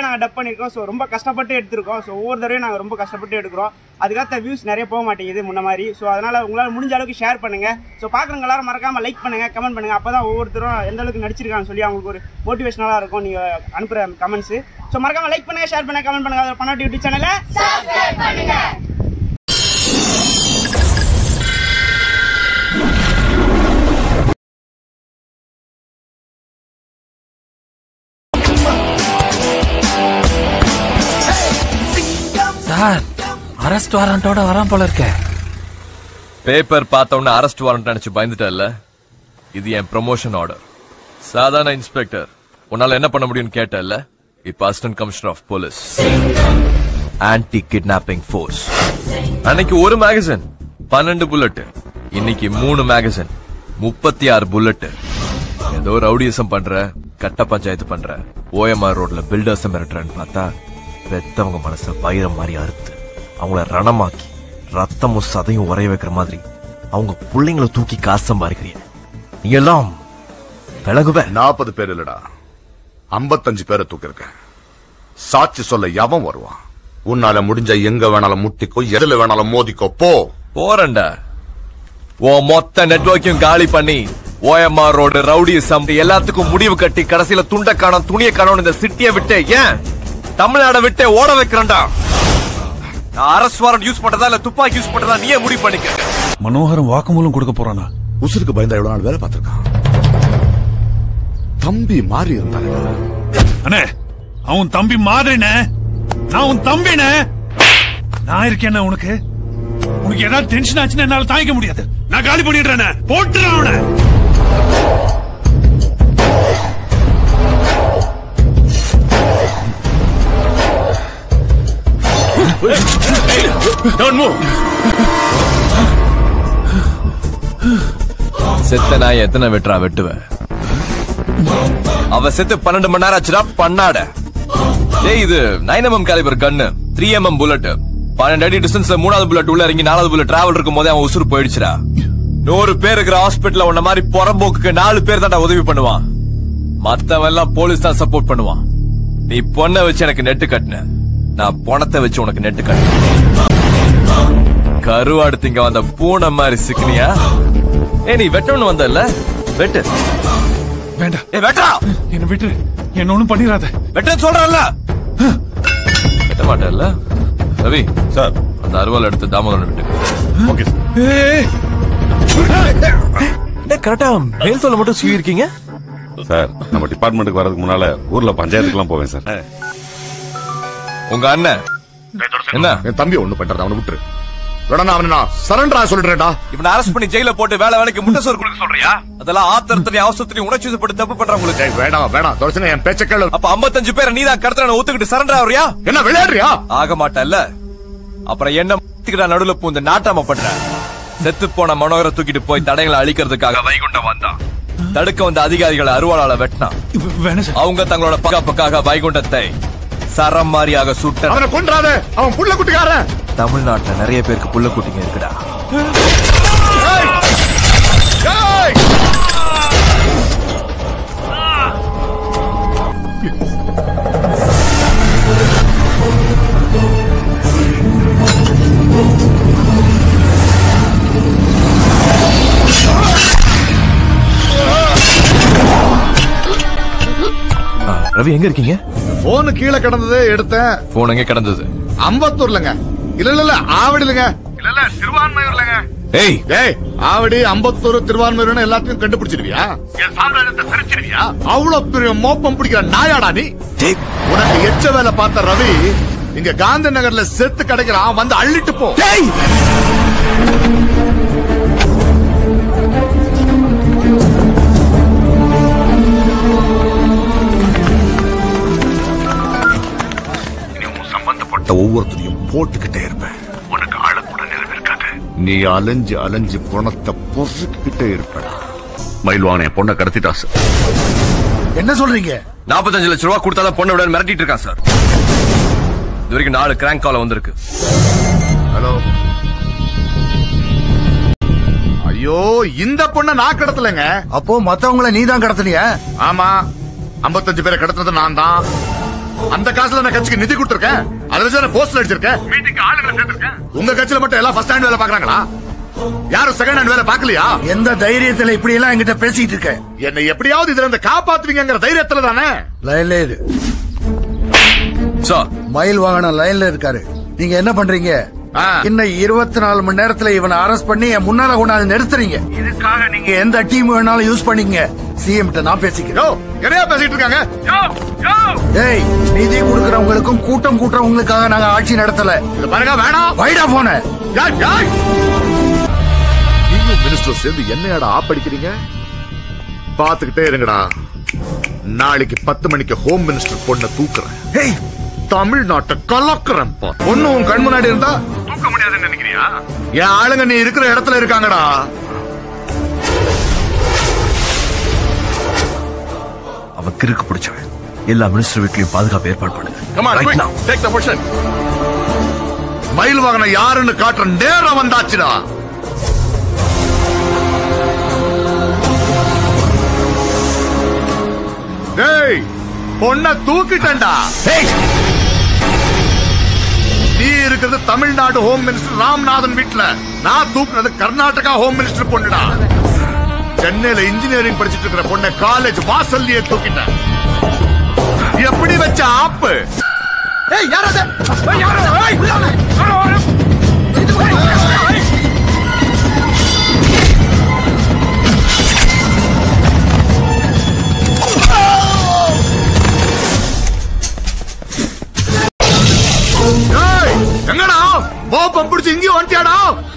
நாங்கள் டப் பண்ணியிருக்கோம் ஸோ ரொம்ப கஷ்டப்பட்டு எடுத்திருக்கோம் ஸோ ஒவ்வொரு தடவையும் நாங்கள் ரொம்ப கஷ்டப்பட்டு எடுக்கிறோம் அதுக்காக வியூஸ் நிறைய போக மாட்டேங்குது முன்ன மாதிரி ஸோ அதனால் உங்களால் முடிஞ்ச அளவுக்கு ஷேர் பண்ணுங்கள் ஸோ பார்க்குறவங்க எல்லாரும் மறக்காமல் லைக் பண்ணுங்கள் கமெண்ட் பண்ணுங்கள் அப்போ தான் ஒவ்வொருத்தரும் எந்த அளவுக்கு நடிச்சிருக்காங்கன்னு சொல்லி அவங்களுக்கு ஒரு மோட்டிவேஷனலாக இருக்கும் நீங்கள் அனுப்புகிற கமெண்ட்ஸு ஸோ மறக்காமல் லைக் பண்ணுங்கள் ஷேர் பண்ணுங்கள் கமெண்ட் பண்ணுங்கள் பண்ணாட்டி யூடியூப் சேனலை சார் அரெஸ்ட் வாரண்டோட வரான் போல இருக்க பேப்பர் பார்த்த உடனே அரெஸ்ட் வாரண்ட் நினைச்சு பயந்துட்டல்ல இது என் ப்ரமோஷன் ஆர்டர் சாதாரண இன்ஸ்பெக்டர் உன்னால என்ன பண்ண முடியும்னு கேட்டல்ல இப்ப assistant commissioner of police anti kidnapping force அன்னைக்கு ஒரு மேகசின் பன்னெண்டு புல்லட் இன்னைக்கு மூணு மேகசின் முப்பத்தி ஆறு புல்லட் ஏதோ ரவுடியசம் பண்ற கட்ட பஞ்சாயத்து பண்ற ஓஎம்ஆர் ரோட்ல பில்டர்ஸ் மிரட்டுறேன்னு பார்த்தா பெத்தவங்க மனச பயிரம் மாதிரி அறுத்து அவங்கள ரணமாக்கி ரத்தமும் சதையும் உரைய வைக்கிற மாதிரி அவங்க பிள்ளைங்களை தூக்கி காசு சம்பாதிக்கிறீங்க நீங்க எல்லாம் விலகுவ நாற்பது பேர் இல்லடா ஐம்பத்தஞ்சு பேரை தூக்கிருக்கேன் சாட்சி சொல்ல எவன் வருவான் உன்னால முடிஞ்ச எங்க வேணாலும் முட்டிக்கோ எதுல வேணாலும் மோதிக்கோ போ போறேன்டா உன் மொத்த நெட்வொர்க்கையும் காலி பண்ணி ஓஎம்ஆர் ரோடு ரவுடி சம் எல்லாத்துக்கும் முடிவு கட்டி கடைசியில துண்ட காணோம் துணிய காணோம் இந்த சிட்டியை விட்டு ஏன் தமிழ்நாட விட்டு ஓட வைக்கிறேன்டா நான் அரசு வாரண்ட் யூஸ் பண்றதா இல்ல துப்பாக்கி யூஸ் பண்றதா நீயே முடிவு பண்ணிக்க மனோகரன் வாக்குமூலம் கொடுக்க போறானா உசுருக்கு பயந்தா எவ்வளவு நாள் வேலை பார்த்திருக்கான் தம்பி மாறி இருந்தாங்க அண்ணே அவன் தம்பி மாதிரினே நான் உன் தம்பினே நான் இருக்கேன் உனக்கு உனக்கு ஏதாவது டென்ஷன் ஆச்சுன்னா என்னால தாங்கிக்க முடியாது நான் காலி பண்ணிடுறேன் போட்டுறேன் அவனை செத்த நாய் எத்தனை வெட்டுறா வெட்டுவேன் அவ செத்து பன்னெண்டு மணி நேரம் ஆச்சுடா பண்ணாட டேய் இது nine MM calibre gun three MM bullet பன்னெண்டு அடி டிஸ்டன்ஸ்ல மூணாவது புல்லட் உள்ள இறங்கி நாலாவது புல்லட் டிராவல் இருக்கும் போதே அவன் உசுறு போயிடுச்சுடா நூறு பேர் இருக்கிற ஹாஸ்பிட்டல்ல உன்ன மாதிரி புறம்போக்குக்கு நாலு பேர் தான்டா உதவி பண்ணுவான் மத்தவன் எல்லாம் போலீஸ் தான் சப்போர்ட் பண்ணுவான் நீ பொண்ணை வச்சு எனக்கு நெட்டு கட்டின நான் பணத்தை வச்சு உனக்கு நெட்டு கட்டினேன் கருவாடு திங்க வந்த பூனை மாதிரி சிக்கினியா ஏ நீ வெட்டணும்னு வந்தல்ல வெட்டு வேண்டாம் ஏ வெட்டா என்ன விட்டு என்ன ஒண்ணும் பண்ணிடாத வெட்ட சொல்றல்ல வெட்ட மாட்டல்ல ரவி சார் அந்த அருவாள் எடுத்து தாமோதரன் விட்டு ஓகே ஏய் கரெக்டா மேல் சொல்ல மட்டும் சீ இருக்கீங்க சார் நம்ம டிபார்ட்மெண்ட்டுக்கு வரதுக்கு முன்னால ஊர்ல பஞ்சாயத்துக்குலாம் போவேன் சார் உங்க அண்ணன் என்ன என் தம்பி ஒண்ணு பண்றது அவனை விட்டுரு வேணா அவனை நான் சரண்டரா சொல்றேன்டா இவனை அரெஸ்ட் பண்ணி ஜெயில போட்டு வேலை வேலைக்கு முட்டை சோறு கொடுக்க சொல்றியா அதெல்லாம் ஆத்திரத்திலையும் அவசரத்திலையும் உணர்ச்சி வசப்பட்டு தப்பு பண்றவங்களுக்கு டேய் வேணாம் வேணாம் தொடச்சுங்க என் பேச்ச கேளு அப்ப 55 பேரை நீதான் கடத்துற ஒத்துக்கிட்டு சரண்டர் ஆவறியா என்ன விளையாடுறியா ஆக மாட்டல்ல அப்புறம் என்ன மத்திக்கிட்ட நடுவுல பூந்து நாட்டாம பண்ற செத்து போன மனோகரை தூக்கிட்டு போய் தடைகளை அழிக்கிறதுக்காக வைகுண்டம் வந்தான் தடுக்க வந்த அதிகாரிகளை அருவாளால வெட்டினான் வேணாம் சார் அவங்க தங்களோட பாதுகாப்புக்காக வைகுண்டத்தை சரம் மாரியாக சுட்ட அவனை கொன்றாத அவன் புள்ள குட்டிக்காரன் தமிழ்நாட்டுல நிறைய பேருக்கு புள்ள குட்டிங்க இருக்குடா ஏய்! ஏய்! ஆ, ரவி எங்க இருக்கீங்க போன் கீழே கிடந்தது எடுத்தேன் போன் எங்க கிடந்தது அம்பத்தூர்லங்க இல்ல இல்ல இல்ல ஆவடிலங்க இல்ல இல்ல திருவான்மையூர்லங்க ஏய் ஏய் ஆவடி அம்பத்தூர் திருவான்மையூர்னு எல்லாத்தையும் கண்டுபிடிச்சிருவியா என் சாம்ராஜ்யத்தை சரிச்சிருவியா அவ்வளவு பெரிய மோப்பம் பிடிக்கிற நாயாடா நீ டேய், உனக்கு எச்ச வேலை பார்த்த ரவி இங்க காந்தி நகர்ல செத்து கிடைக்கிறான் வந்து அள்ளிட்டு போ டேய்! சம்பந்தப்பட்ட ஒவ்வொருத்தரையும் போட்டுக்கிட்டே இருப்பேன் உனக்கு ஆளக்கூட நிறைவேற்காது நீ அலைஞ்சு அலைஞ்சு பணத்தை பொறுக்கிட்டே இருப்படா மயில்வான் என் பொண்ணை கடத்திட்டா சார் என்ன சொல்றீங்க 45 லட்சம் ரூபாய் கொடுத்தாதான் பொண்ணை விட மிரட்டிட்டு இருக்கான் சார் இது வரைக்கும் நாலு கிராங்க் கால் வந்திருக்கு ஹலோ ஐயோ இந்த பொண்ணை நான் கடத்தலைங்க அப்போ மத்தவங்கள நீ தான் கடத்தினியா ஆமா 55 பேரை கடத்தினது நான் தான் அந்த காசுல நான் கட்சிக்கு நிதி கொடுத்திருக்கேன் அதை வச்சு நான் போஸ்டர் அடிச்சிருக்கேன் மீட்டிங் ஆளுங்களை சேர்த்திருக்கேன் உங்க கட்சியில மட்டும் எல்லாம் ஃபர்ஸ்ட் ஹேண்ட் வேலை பாக்குறாங்களா யாரும் செகண்ட் ஹேண்ட் வேலை பாக்கலையா எந்த தைரியத்துல இப்படி எல்லாம் என்கிட்ட பேசிட்டு இருக்க என்னை எப்படியாவது இதுல இருந்து காப்பாத்துவீங்கிற தைரியத்துல தானே லைன்ல இரு சார் மயில் வாகனம் லைன்ல இருக்காரு நீங்க என்ன பண்றீங்க ஆ. இன்னும் இருபத்தி நாலு மணி நேரத்துல இவனை அரெஸ்ட் பண்ணி என் முன்னால கொண்டாந்து நிறுத்துறீங்க இதுக்காக நீங்க எந்த டீம் வேணாலும் யூஸ் பண்ணீங்க சிஎம் கிட்ட நான் பேசிக்கிறேன் யோ என்னையா பேசிட்டு இருக்காங்க ஏய் நிதி கொடுக்கறவங்களுக்கும் கூட்டம் கூட்டுறவங்களுக்காக நாங்க ஆட்சி நடத்தல இது பாருங்க வேணாம் வைடா போன யாய், யாய். நீங்களும் மினிஸ்டர் சேர்ந்து என்னையாடா ஆப்படிக்கிறீங்க பாத்துக்கிட்டே இருங்கடா நாளைக்கு பத்து மணிக்கு ஹோம் மினிஸ்டர் பொண்ணை தூக்குறேன் ஏய் தமிழ்நாட்டை கலக்குறேன் பொண்ணு உன் கண் முன்னாடி இருந்தா தூக்க முடியாதுன்னு நினைக்கிறியா என் ஆளுங்க நீ இருக்கிற இடத்துல இருக்காங்கடா அவன் கிறுக்கு பிடிச்சவன் எல்லா மினிஸ்டர் வீட்லயும் பாதுகாப்பு ஏற்பாடு பண்ணுங்க Come on, Right quick, now. take the position. மயில் வாகனம் யாருன்னு காட்டுற நேரம் வந்தாச்சுடா டேய் பொண்ண தூக்கிட்டேன்டா ஏய் நீ இருக்கிறது தமிழ்நாடு ஹோம் மினிஸ்டர் ராம்நாதன் வீட்ல நான் தூக்குனது கர்நாடகா ஹோம் மினிஸ்டர் பொண்ணுடா சென்னையில இன்ஜினியரிங் படிச்சிட்டு இருக்கிற பொண்ணை காலேஜ் வாசல்லயே தூக்கிட்டேன் எப்படி வச்ச ஆப்பு ஏய் யார் அது ஏய், யார் அது? ஏய், உள்ளால. வாடா, வாடா. ஏய். ஏய், எங்கடா பாப்பம் பிடிச்சு இங்கேயும் வந்துட்டியாடா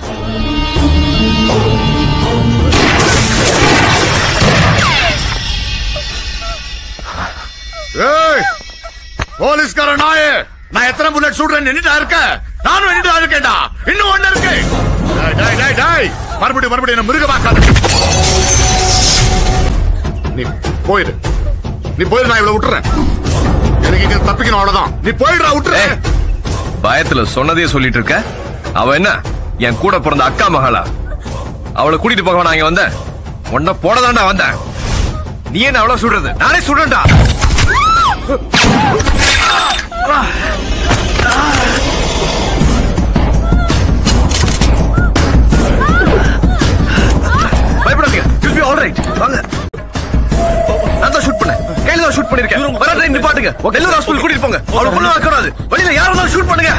ஏய் போலீஸ்கார நாயே நான் எத்தனை புல்லட் சுடுறேன் நின்னுட்டா இருக்க நானும் நின்னுட்டா இருக்கேன்டா இன்னும் ஒண்ணு இருக்கு டேய், டேய், டேய், டேய். மறுபடியும் மறுபடியும் என்ன மிருகமாக்காத நீ போயிடு நீ போயிடு நான் இவ்வளவு விட்டுறேன் எனக்கு இங்க தப்பிக்கணும் அவ்வளவுதான் நீ போயிடுறா விட்டுறேன் ஏய், பயத்துல சொன்னதே சொல்லிட்டு இருக்க அவ என்ன என் கூட பிறந்த அக்கா மகளா அவளை கூட்டிட்டு போக நான் இங்க வந்தேன் உன்ன போடதாண்டா வந்தேன் நீ என்ன அவ்வளவு சுடுறது நானே சுடுறேன்டா பயப்படாதீங்க வில் பி ஆல்ரைட் வாங்க நான் தான் ஷூட் பண்ணேன் கையில தான் ஷூட் பண்ணிருக்கேன் வர ட்ரெயின் நிப்பாட்டுங்க நெல்லூர் ஹாஸ்பிடல் கூட்டிட்டு போங்க அவளை கொண்டு வரக்கூடாது வெளியில யாரும் தான் ஷூட் பண்ணுங்க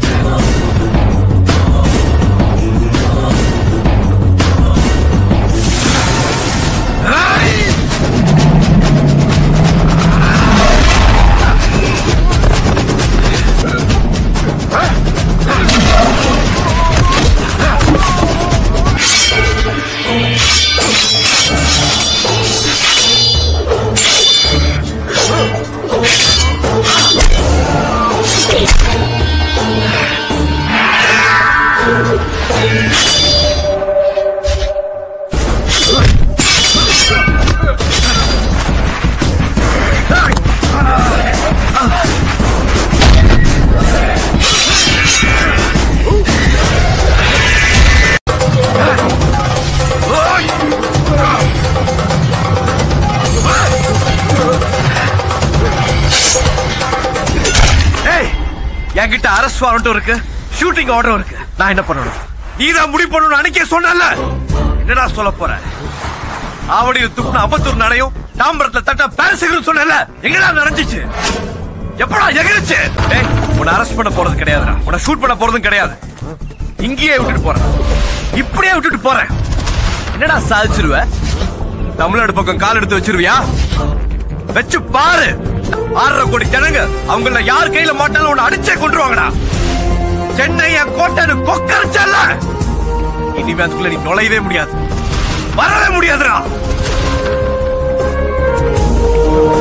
ஏய் என்கிட்ட அரெஸ்ட் வாரண்ட்டும் இருக்கு ஷூட்டிங் ஆர்டரும் இருக்கு நான் என்ன பண்ணணும் நீ தான் முடிவு பண்ணணும் அன்னைக்கே சொன்னல என்னடா சொல்ல போற ஆவடியில் துப்புன அம்பத்தூர் நடையும் தாம்பரத்துல தட்ட பேரசிகரும் சொன்னல எங்கடா நடந்துச்சு எப்படா எகிருச்சு ஏய் உன்னை அரெஸ்ட் பண்ண போறது கிடையாதுடா உன்னை ஷூட் பண்ண போறதும் கிடையாது இங்கேயே விட்டுட்டு போறேன் இப்படியே விட்டுட்டு போறேன் என்னடா சாதிச்சிருவ தமிழ்நாடு பக்கம் கால் எடுத்து வச்சிருவியா வச்சு பாரு ஆறரை கோடி ஜனங்க அவங்கள யார் கையில மாட்டாலும் உன்னை அடிச்சே கொண்டுருவாங்கடா சென்னை என் கோட்டைன்னு கொக்கரிச்சல்ல இனிமே அதுக்குள்ள நீ நுழையவே முடியாது வரவே முடியாதுடா